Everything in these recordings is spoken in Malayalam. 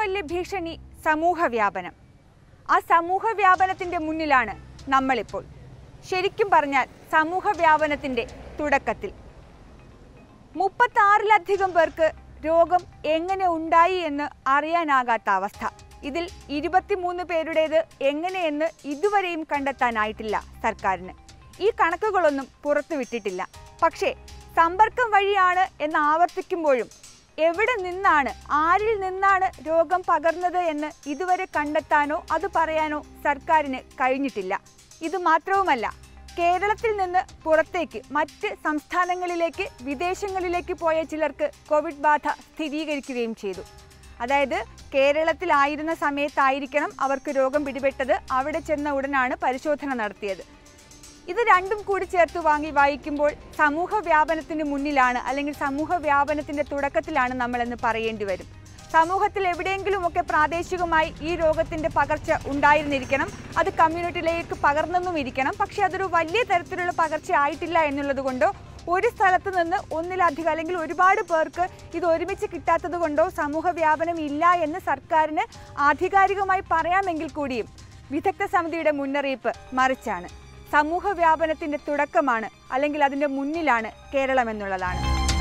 വലിയ ഭീഷണി സമൂഹ വ്യാപനം ആ സമൂഹ വ്യാപനത്തിന്റെ മുന്നിലാണ് നമ്മളിപ്പോൾ ശരിക്കും പറഞ്ഞാൽ സമൂഹ വ്യാപനത്തിന്റെ തുടക്കത്തിൽ മുപ്പത്താറിലധികം പേർക്ക് രോഗം എങ്ങനെ ഉണ്ടായി എന്ന് അറിയാനാകാത്ത അവസ്ഥ ഇതിൽ ഇരുപത്തിമൂന്ന് പേരുടേത് എങ്ങനെയെന്ന് ഇതുവരെയും കണ്ടെത്താനായിട്ടില്ല സർക്കാരിന് ഈ കണക്കുകളൊന്നും പുറത്തുവിട്ടിട്ടില്ല പക്ഷേ സമ്പർക്കം വഴിയാണ് എന്ന് ആവർത്തിക്കുമ്പോഴും എവിടെ നിന്നാണ് ആരിൽ നിന്നാണ് രോഗം പകർന്നത് എന്ന് ഇതുവരെ കണ്ടെത്താനോ അത് പറയാനോ സർക്കാരിന് കഴിഞ്ഞിട്ടില്ല ഇത് മാത്രവുമല്ല കേരളത്തിൽ നിന്ന് പുറത്തേക്ക് മറ്റ് സംസ്ഥാനങ്ങളിലേക്ക് വിദേശങ്ങളിലേക്ക് പോയ ചിലർക്ക് കോവിഡ് ബാധ സ്ഥിരീകരിക്കുകയും ചെയ്തു അതായത് കേരളത്തിലായിരുന്ന സമയത്തായിരിക്കണം അവർക്ക് രോഗം പിടിപെട്ടത് അവിടെ ചെന്ന ഉടനാണ് പരിശോധന നടത്തിയത് ഇത് രണ്ടും കൂടി ചേർത്ത് വാങ്ങി വായിക്കുമ്പോൾ സമൂഹ വ്യാപനത്തിന് മുന്നിലാണ് അല്ലെങ്കിൽ സമൂഹ വ്യാപനത്തിന്റെ തുടക്കത്തിലാണ് നമ്മളെന്ന് പറയേണ്ടി വരും സമൂഹത്തിൽ എവിടെയെങ്കിലുമൊക്കെ പ്രാദേശികമായി ഈ രോഗത്തിന്റെ പകർച്ച ഉണ്ടായിരുന്നിരിക്കണം അത് കമ്മ്യൂണിറ്റിയിലേക്ക് പകർന്നെന്നും ഇരിക്കണം പക്ഷേ അതൊരു വലിയ തരത്തിലുള്ള പകർച്ച ആയിട്ടില്ല എന്നുള്ളത് കൊണ്ടോ ഒരു സ്ഥലത്ത് നിന്ന് ഒന്നിലധികം അല്ലെങ്കിൽ ഒരുപാട് പേർക്ക് ഇത് ഒരുമിച്ച് കിട്ടാത്തത് കൊണ്ടോ സമൂഹ വ്യാപനം ഇല്ല എന്ന് സർക്കാരിന് ആധികാരികമായി പറയാമെങ്കിൽ കൂടിയും വിദഗ്ധ സമിതിയുടെ മുന്നറിയിപ്പ് മറിച്ചാണ് സമൂഹ വ്യാപനത്തിന്റെ തുടക്കമാണ് അല്ലെങ്കിൽ അതിന്റെ മുന്നിലാണ് കേരളം എന്നുള്ളതാണ്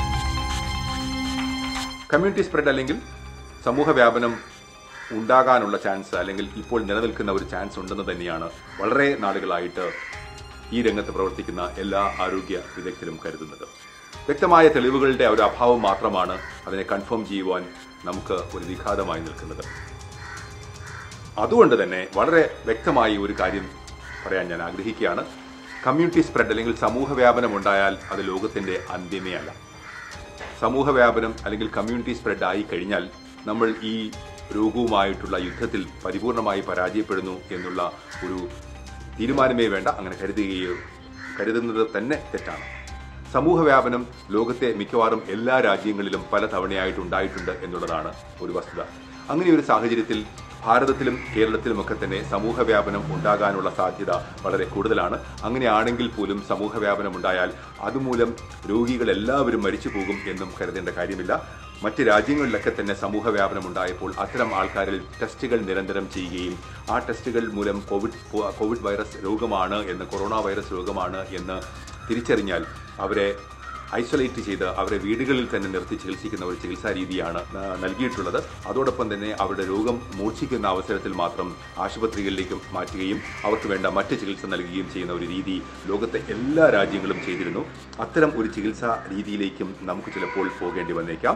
കമ്മ്യൂണിറ്റി സ്പ്രെഡ് അല്ലെങ്കിൽ സമൂഹ വ്യാപനം ഉണ്ടാകാനുള്ള ചാൻസ് അല്ലെങ്കിൽ ഇപ്പോൾ നിലനിൽക്കുന്ന ഒരു ചാൻസ് ഉണ്ടെന്ന് തന്നെയാണ് വളരെ നാളുകളായിട്ട് ഈ രംഗത്ത് പ്രവർത്തിക്കുന്ന എല്ലാ ആരോഗ്യ വിദഗ്ധരും കരുതുന്നത് വ്യക്തമായ തെളിവുകളുടെ ഒരു അഭാവം മാത്രമാണ് അതിനെ കൺഫേം ചെയ്യുവാൻ നമുക്ക് ഒരു വിഘാതമായി നിൽക്കുന്നത് അതുകൊണ്ട് തന്നെ വളരെ വ്യക്തമായി ഒരു കാര്യം പറയാൻ ഞാൻ ആഗ്രഹിക്കുകയാണ് കമ്മ്യൂണിറ്റി സ്പ്രെഡ് അല്ലെങ്കിൽ സമൂഹ വ്യാപനം ഉണ്ടായാൽ അത് ലോകത്തിന്റെ അന്ത്യമേ അല്ല സമൂഹ വ്യാപനം അല്ലെങ്കിൽ കമ്മ്യൂണിറ്റി സ്പ്രെഡ് ആയി കഴിഞ്ഞാൽ നമ്മൾ ഈ രോഗവുമായിട്ടുള്ള യുദ്ധത്തിൽ പരിപൂർണമായി പരാജയപ്പെടുന്നു എന്നുള്ള ഒരു തീരുമാനമേ വേണ്ട അങ്ങനെ കരുതുകയോ കരുതുന്നത് തന്നെ തെറ്റാണ് സമൂഹ വ്യാപനം ലോകത്തെ മിക്കവാറും എല്ലാ രാജ്യങ്ങളിലും പല തവണയായിട്ട് ഉണ്ടായിട്ടുണ്ട് എന്നുള്ളതാണ് ഒരു വസ്തുത അങ്ങനെ ഒരു സാഹചര്യത്തിൽ ഭാരതത്തിലും കേരളത്തിലുമൊക്കെ തന്നെ സമൂഹ വ്യാപനം ഉണ്ടാകാനുള്ള സാധ്യത വളരെ കൂടുതലാണ് അങ്ങനെയാണെങ്കിൽ പോലും സമൂഹ വ്യാപനം ഉണ്ടായാൽ അതുമൂലം രോഗികൾ എല്ലാവരും മരിച്ചു പോകും എന്നും കരുതേണ്ട കാര്യമില്ല മറ്റ് രാജ്യങ്ങളിലൊക്കെ തന്നെ സമൂഹ വ്യാപനം ഉണ്ടായപ്പോൾ അത്തരം ആൾക്കാരിൽ ടെസ്റ്റുകൾ നിരന്തരം ചെയ്യുകയും ആ ടെസ്റ്റുകൾ മൂലം കോവിഡ് കോവിഡ് വൈറസ് രോഗമാണ് എന്ന് കൊറോണ വൈറസ് രോഗമാണ് എന്ന് തിരിച്ചറിഞ്ഞാൽ അവരെ ഐസൊലേറ്റ് ചെയ്ത് അവരെ വീടുകളിൽ തന്നെ നിർത്തി ചികിത്സിക്കുന്ന ഒരു ചികിത്സാ രീതിയാണ് ആ, നൽകിയിട്ടുള്ളത് അതോടൊപ്പം തന്നെ അവരുടെ രോഗം മൂർച്ഛിക്കുന്ന അവസരത്തിൽ മാത്രം ആശുപത്രികളിലേക്ക് മാറ്റുകയും അവർക്ക് വേണ്ട മറ്റ് ചികിത്സ നൽകുകയും ചെയ്യുന്ന ഒരു രീതി ലോകത്തെ എല്ലാ രാജ്യങ്ങളും ചെയ്തിരുന്നു അത്തരം ഒരു ചികിത്സാ രീതിയിലേക്കും നമുക്ക് ചിലപ്പോൾ പോകേണ്ടി വന്നേക്കാം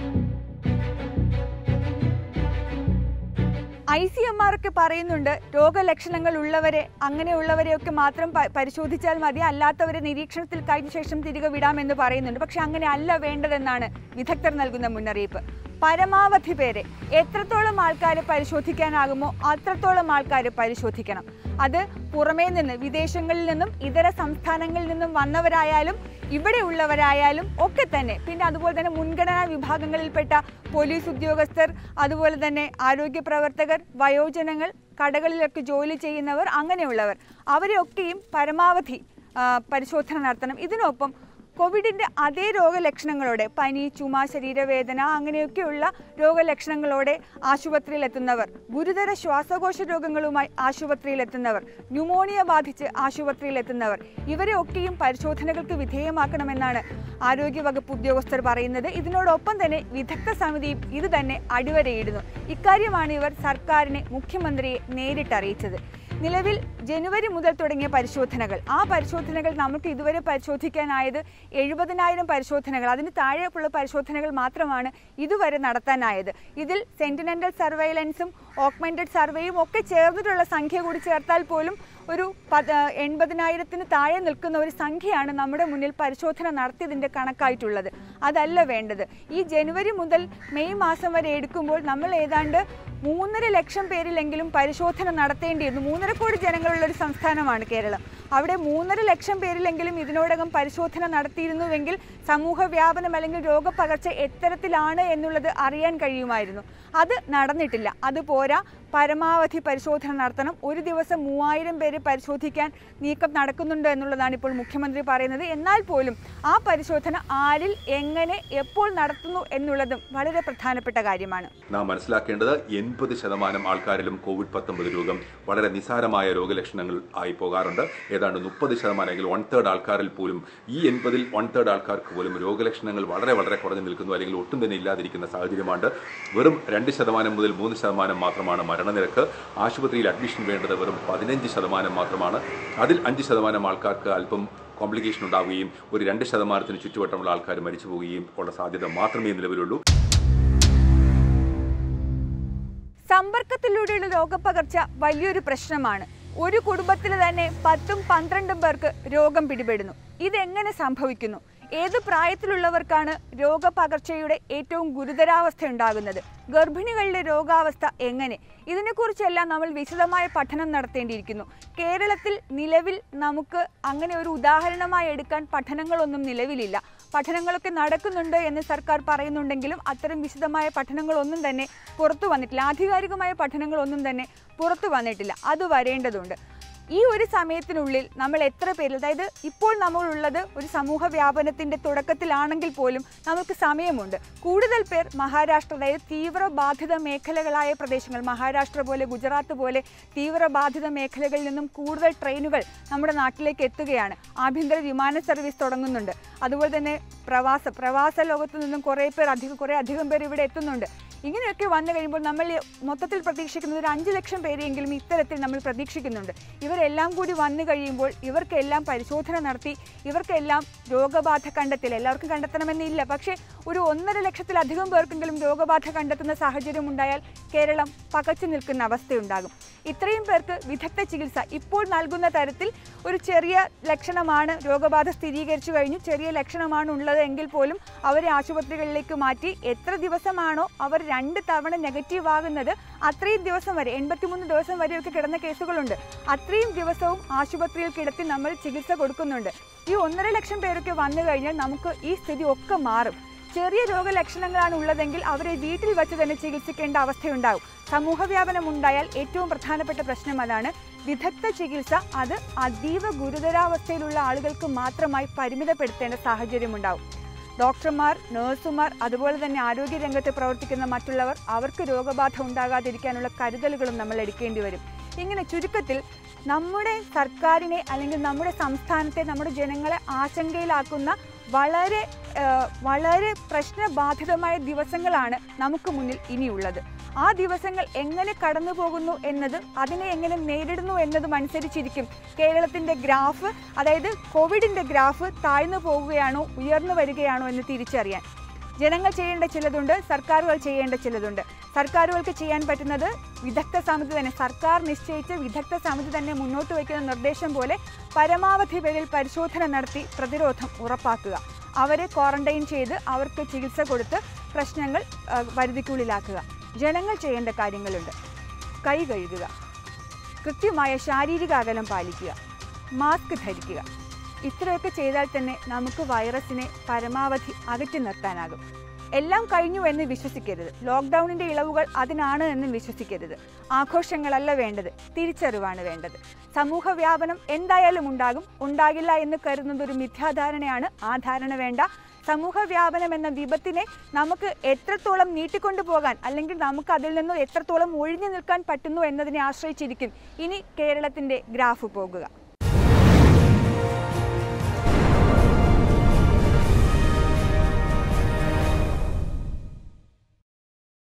ഐ സി എം ആർ ഒക്കെ പറയുന്നുണ്ട് രോഗലക്ഷണങ്ങൾ ഉള്ളവരെ അങ്ങനെയുള്ളവരെയൊക്കെ മാത്രം പ- പരിശോധിച്ചാൽ മതി അല്ലാത്തവരെ നിരീക്ഷണത്തിൽ കഴിഞ്ഞ ശേഷം തിരികെ വിടാമെന്ന് പറയുന്നുണ്ട് പക്ഷെ അങ്ങനെ അല്ല വേണ്ടതെന്നാണ് വിദഗ്ധർ നൽകുന്ന മുന്നറിയിപ്പ് പരമാവധി പേരെ എത്രത്തോളം ആൾക്കാരെ പരിശോധിക്കാനാകുമോ അത്രത്തോളം ആൾക്കാരെ പരിശോധിക്കണം അത് പുറമേ നിന്ന് വിദേശങ്ങളിൽ നിന്നും ഇതര സംസ്ഥാനങ്ങളിൽ നിന്നും വന്നവരായാലും ഇവിടെ ഉള്ളവരായാലും ഒക്കെ തന്നെ പിന്നെ അതുപോലെ തന്നെ മുൻഗണനാ വിഭാഗങ്ങളിൽപ്പെട്ട പോലീസ് ഉദ്യോഗസ്ഥർ അതുപോലെ തന്നെ ആരോഗ്യ പ്രവർത്തകർ വയോജനങ്ങൾ കടകളിലൊക്കെ ജോലി ചെയ്യുന്നവർ അങ്ങനെയുള്ളവർ അവരെയൊക്കെയും പരമാവധി ആ, പരിശോധന നടത്തണം ഇതിനൊപ്പം കോവിഡിൻ്റെ അതേ രോഗലക്ഷണങ്ങളോടെ പനി ചുമ ശരീരവേദന അങ്ങനെയൊക്കെയുള്ള രോഗലക്ഷണങ്ങളോടെ ആശുപത്രിയിൽ എത്തുന്നവർ ഗുരുതര ശ്വാസകോശ രോഗങ്ങളുമായി ആശുപത്രിയിൽ എത്തുന്നവർ ന്യൂമോണിയ ബാധിച്ച് ആശുപത്രിയിൽ എത്തുന്നവർ ഇവരെ ഒക്കെയും പരിശോധനകൾക്ക് വിധേയമാക്കണമെന്നാണ് ആരോഗ്യവകുപ്പ് ഉദ്യോഗസ്ഥർ പറയുന്നത് ഇതിനോടൊപ്പം തന്നെ വിദഗ്ധ സമിതിയും ഇത് തന്നെ അടിവരയിടുന്നു ഇക്കാര്യമാണ് ഇവർ സർക്കാരിനെ മുഖ്യമന്ത്രിയെ നേരിട്ട് അറിയിച്ചത് നിലവിൽ ജനുവരി മുതൽ തുടങ്ങിയ പരിശോധനകൾ ആ പരിശോധനകൾ നമുക്ക് ഇതുവരെ പരിശോധിക്കാനായത് എഴുപതിനായിരം പരിശോധനകൾ അതിന് താഴെയുള്ള പരിശോധനകൾ മാത്രമാണ് ഇതുവരെ നടത്താനായത് ഇതിൽ സെന്റിനെന്റൽ സർവൈലൻസും ഓഗ്മെന്റഡ് സർവേയും ഒക്കെ ചേർന്നിട്ടുള്ള സംഖ്യ കൂടി ചേർത്താൽ പോലും ഒരു പത് എൺപതിനായിരത്തിന് താഴെ നിൽക്കുന്ന ഒരു സംഖ്യയാണ് നമ്മുടെ മുന്നിൽ പരിശോധന നടത്തിയതിൻ്റെ കണക്കായിട്ടുള്ളത് അതല്ല വേണ്ടത് ഈ ജനുവരി മുതൽ മെയ് മാസം വരെ എടുക്കുമ്പോൾ നമ്മൾ ഏതാണ്ട് മൂന്നര ലക്ഷം പേരിലെങ്കിലും പരിശോധന നടത്തേണ്ടിയിരുന്നു മൂന്നര കോടി ജനങ്ങളുള്ള ഒരു സംസ്ഥാനമാണ് കേരളം അവിടെ മൂന്നര ലക്ഷം പേരിലെങ്കിലും ഇതിനോടകം പരിശോധന നടത്തിയിരുന്നുവെങ്കിൽ സമൂഹ വ്യാപനം അല്ലെങ്കിൽ രോഗപകർച്ച എത്തരത്തിലാണ് എന്നുള്ളത് അറിയാൻ കഴിയുമായിരുന്നു അത് നടന്നിട്ടില്ല അതുപോരാ പരമാവധി പരിശോധന നടത്തണം ഒരു ദിവസം മൂവായിരം പേര് പരിശോധിക്കാൻ നീക്കം നടക്കുന്നുണ്ട് എന്നുള്ളതാണ് ഇപ്പോൾ മുഖ്യമന്ത്രി പറയുന്നത് എന്നാൽ പോലും ആ പരിശോധന ആരിൽ എങ്ങനെ എപ്പോൾ നടത്തുന്നു എന്നുള്ളതും വളരെ പ്രധാനപ്പെട്ട കാര്യമാണ് നാം മനസ്സിലാക്കേണ്ടത് എൺപത് ശതമാനം ആൾക്കാരിലും കോവിഡ് പത്തൊമ്പത് രോഗം വളരെ നിസാരമായ രോഗലക്ഷണങ്ങൾ ആയി പോകാറുണ്ട് ഏതാണ്ട് മുപ്പത് ശതമാനം അല്ലെങ്കിൽ വൺ തേർഡ് ആൾക്കാരിൽ പോലും ഈ എൺപതിൽ വൺ തേർഡ് ആൾക്കാർക്ക് പോലും രോഗലക്ഷണങ്ങൾ വളരെ വളരെ കുറഞ്ഞു നിൽക്കുന്നു അല്ലെങ്കിൽ ഒട്ടും തന്നെ ഇല്ലാതിരിക്കുന്ന സാഹചര്യമാണ് വെറും രണ്ട് ശതമാനം മുതൽ മൂന്ന് ശതമാനം മാത്രമാണ് മരണനിരക്ക് ആശുപത്രിയിൽ അഡ്മിഷൻ വേണ്ടത് വെറും പതിനഞ്ച് ശതമാനം മാത്രമാണ് അതിൽ അഞ്ച് ശതമാനം ആൾക്കാർക്ക് അല്പം കോംപ്ലിക്കേഷൻ ഉണ്ടാവുകയും ഒരു രണ്ട് ശതമാനത്തിന് ചുറ്റുവട്ടമുള്ള ആൾക്കാർ മരിച്ചു പോവുകയും ഉള്ള സാധ്യത മാത്രമേ നിലവിലുള്ളൂ സമ്പർക്കത്തിലൂടെയുള്ള രോഗപകർച്ച വലിയൊരു പ്രശ്നമാണ് ഒരു കുടുംബത്തിൽ തന്നെ പത്തും പന്ത്രണ്ടും പേർക്ക് രോഗം പിടിപെടുന്നു ഇതെങ്ങനെ സംഭവിക്കുന്നു ഏത് പ്രായത്തിലുള്ളവർക്കാണ് രോഗപകർച്ചയുടെ ഏറ്റവും ഗുരുതരാവസ്ഥ ഉണ്ടാകുന്നത് ഗർഭിണികളുടെ രോഗാവസ്ഥ എങ്ങനെ ഇതിനെക്കുറിച്ചെല്ലാം നമ്മൾ വിശദമായ പഠനം നടത്തേണ്ടിയിരിക്കുന്നു കേരളത്തിൽ നിലവിൽ നമുക്ക് അങ്ങനെ ഒരു ഉദാഹരണമായി എടുക്കാൻ പഠനങ്ങളൊന്നും നിലവിലില്ല പഠനങ്ങളൊക്കെ നടക്കുന്നുണ്ട് എന്ന് സർക്കാർ പറയുന്നുണ്ടെങ്കിലും അത്തരം വിശദമായ പഠനങ്ങളൊന്നും തന്നെ പുറത്തു വന്നിട്ടില്ല ആധികാരികമായ പഠനങ്ങളൊന്നും തന്നെ പുറത്തു വന്നിട്ടില്ല അത് വരേണ്ടതുണ്ട് ഈ ഒരു സമയത്തിനുള്ളിൽ നമ്മൾ എത്ര പേര് അതായത് ഇപ്പോൾ നമ്മളുള്ളത് ഒരു സമൂഹ വ്യാപനത്തിന്റെ തുടക്കത്തിലാണെങ്കിൽ പോലും നമുക്ക് സമയമുണ്ട് കൂടുതൽ പേർ മഹാരാഷ്ട്ര അതായത് തീവ്രബാധിത മേഖലകളായ പ്രദേശങ്ങൾ മഹാരാഷ്ട്ര പോലെ ഗുജറാത്ത് പോലെ തീവ്രബാധിത മേഖലകളിൽ നിന്നും കൂടുതൽ ട്രെയിനുകൾ നമ്മുടെ നാട്ടിലേക്ക് എത്തുകയാണ് ആഭ്യന്തര വിമാന സർവീസ് തുടങ്ങുന്നുണ്ട് അതുപോലെ തന്നെ പ്രവാസ പ്രവാസ ലോകത്തു നിന്നും കുറേ പേർ അധികം കുറേ അധികം പേർ ഇവിടെ എത്തുന്നുണ്ട് ഇങ്ങനെയൊക്കെ വന്നു കഴിയുമ്പോൾ നമ്മൾ മൊത്തത്തിൽ പ്രതീക്ഷിക്കുന്നത് ഒരു അഞ്ച് ലക്ഷം പേരെയെങ്കിലും ഇത്തരത്തിൽ നമ്മൾ പ്രതീക്ഷിക്കുന്നുണ്ട് ഇവരെല്ലാം കൂടി വന്നു കഴിയുമ്പോൾ ഇവർക്കെല്ലാം പരിശോധന നടത്തി ഇവർക്കെല്ലാം രോഗബാധ കണ്ടെത്തില്ല എല്ലാവർക്കും കണ്ടെത്തണമെന്നില്ല പക്ഷേ ഒരു ഒന്നര ലക്ഷത്തിലധികം പേർക്കെങ്കിലും രോഗബാധ കണ്ടെത്തുന്ന സാഹചര്യം ഉണ്ടായാൽ കേരളം പകച്ചു നിൽക്കുന്ന അവസ്ഥയുണ്ടാകും ഇത്രയും പേർക്ക് വിദഗ്ധ ചികിത്സ ഇപ്പോൾ നൽകുന്ന തരത്തിൽ ഒരു ചെറിയ ലക്ഷണമാണ് രോഗബാധ സ്ഥിരീകരിച്ചു കഴിഞ്ഞു ചെറിയ ലക്ഷണമാണ് ഉള്ളത് എങ്കിൽ പോലും അവരെ ആശുപത്രികളിലേക്ക് മാറ്റി എത്ര ദിവസമാണോ അവർ രണ്ട് തവണ നെഗറ്റീവ് ആകുന്നത് അത്രയും ദിവസം വരെ എൺപത്തിമൂന്ന് ദിവസം വരെയൊക്കെ കിടന്ന കേസുകളുണ്ട് അത്രയും ദിവസവും ആശുപത്രിയിൽ കിടത്തി നമ്മൾ ചികിത്സ കൊടുക്കുന്നുണ്ട് ഈ ഒന്നര ലക്ഷം പേരൊക്കെ വന്നു കഴിഞ്ഞാൽ നമുക്ക് ഈ സ്ഥിതി ഒക്കെ മാറും ചെറിയ രോഗലക്ഷണങ്ങളാണ് ഉള്ളതെങ്കിൽ അവരെ വീട്ടിൽ വെച്ച് തന്നെ ചികിത്സിക്കേണ്ട അവസ്ഥയുണ്ടാകും സമൂഹ വ്യാപനം ഉണ്ടായാൽ ഏറ്റവും പ്രധാനപ്പെട്ട പ്രശ്നം അതാണ് വിദഗ്ധ ചികിത്സ അത് അതീവ ഗുരുതരാവസ്ഥയിലുള്ള ആളുകൾക്ക് മാത്രമായി പരിമിതപ്പെടുത്തേണ്ട സാഹചര്യമുണ്ടാവും ഡോക്ടർമാർ നഴ്സുമാർ അതുപോലെ തന്നെ ആരോഗ്യ രംഗത്ത് പ്രവർത്തിക്കുന്ന മറ്റുള്ളവർ അവർക്ക് രോഗബാധ ഉണ്ടാകാതിരിക്കാനുള്ള കരുതലുകളും നമ്മൾ എടുക്കേണ്ടി വരും ഇങ്ങനെ ചുരുക്കത്തിൽ നമ്മുടെ സർക്കാരിനെ അല്ലെങ്കിൽ നമ്മുടെ സംസ്ഥാനത്തെ നമ്മുടെ ജനങ്ങളെ ആശങ്കയിലാക്കുന്ന വളരെ ആ, വളരെ പ്രശ്നബാധിതമായ ദിവസങ്ങളാണ് നമുക്ക് മുന്നിൽ ഇനിയുള്ളത് ആ ദിവസങ്ങൾ എങ്ങനെ കടന്നു പോകുന്നു എന്നത് അതിനെ എങ്ങനെ നേരിടുന്നു എന്നതും അനുസരിച്ചിരിക്കും കേരളത്തിൻ്റെ ഗ്രാഫ് അതായത് കോവിഡിൻ്റെ ഗ്രാഫ് താഴ്ന്നു പോവുകയാണോ ഉയർന്നു വരികയാണോ എന്ന് തിരിച്ചറിയാൻ ജനങ്ങൾ ചെയ്യേണ്ട ചിലതുണ്ട് സർക്കാരുകൾ ചെയ്യേണ്ട ചിലതുണ്ട് സർക്കാരുകൾക്ക് ചെയ്യാൻ പറ്റുന്നത് വിദഗ്ധ സമിതി തന്നെ സർക്കാർ നിശ്ചയിച്ച് വിദഗ്ധ സമിതി തന്നെ മുന്നോട്ട് വയ്ക്കുന്ന നിർദ്ദേശം പോലെ പരമാവധി പേരിൽ പരിശോധന നടത്തി പ്രതിരോധം ഉറപ്പാക്കുക അവരെ ക്വാറന്റൈൻ ചെയ്ത് അവർക്ക് ചികിത്സ കൊടുത്ത് പ്രശ്നങ്ങൾ ആ, പരിധിക്കുള്ളിലാക്കുക ജനങ്ങൾ ചെയ്യേണ്ട കാര്യങ്ങളുണ്ട് കൈ കഴുകുക കൃത്യമായ ശാരീരിക അകലം പാലിക്കുക മാസ്ക് ധരിക്കുക ഇത്രയൊക്കെ ചെയ്താൽ തന്നെ നമുക്ക് വൈറസിനെ പരമാവധി അകറ്റി നിർത്താനാകും എല്ലാം കഴിഞ്ഞു എന്ന് വിശ്വസിക്കരുത് ലോക്ക്ഡൗണിന്റെ ഇളവുകൾ അതിനാണ് എന്ന് വിശ്വസിക്കരുത് ആഘോഷങ്ങളല്ല വേണ്ടത് തിരിച്ചറിവാണ് വേണ്ടത് സമൂഹ വ്യാപനം എന്തായാലും ഉണ്ടാകും ഉണ്ടാകില്ല എന്ന് കരുതുന്നത് ഒരു മിഥ്യാധാരണയാണ് ആ ധാരണ വേണ്ട സമൂഹ വ്യാപനം എന്ന വിപത്തിനെ നമുക്ക് എത്രത്തോളം നീട്ടിക്കൊണ്ടു പോകാൻ അല്ലെങ്കിൽ നമുക്ക് അതിൽ നിന്ന് എത്രത്തോളം ഒഴിഞ്ഞു നിൽക്കാൻ പറ്റുന്നു എന്നതിനെ ആശ്രയിച്ചിരിക്കും ഇനി കേരളത്തിന്റെ ഗ്രാഫ് പോകുക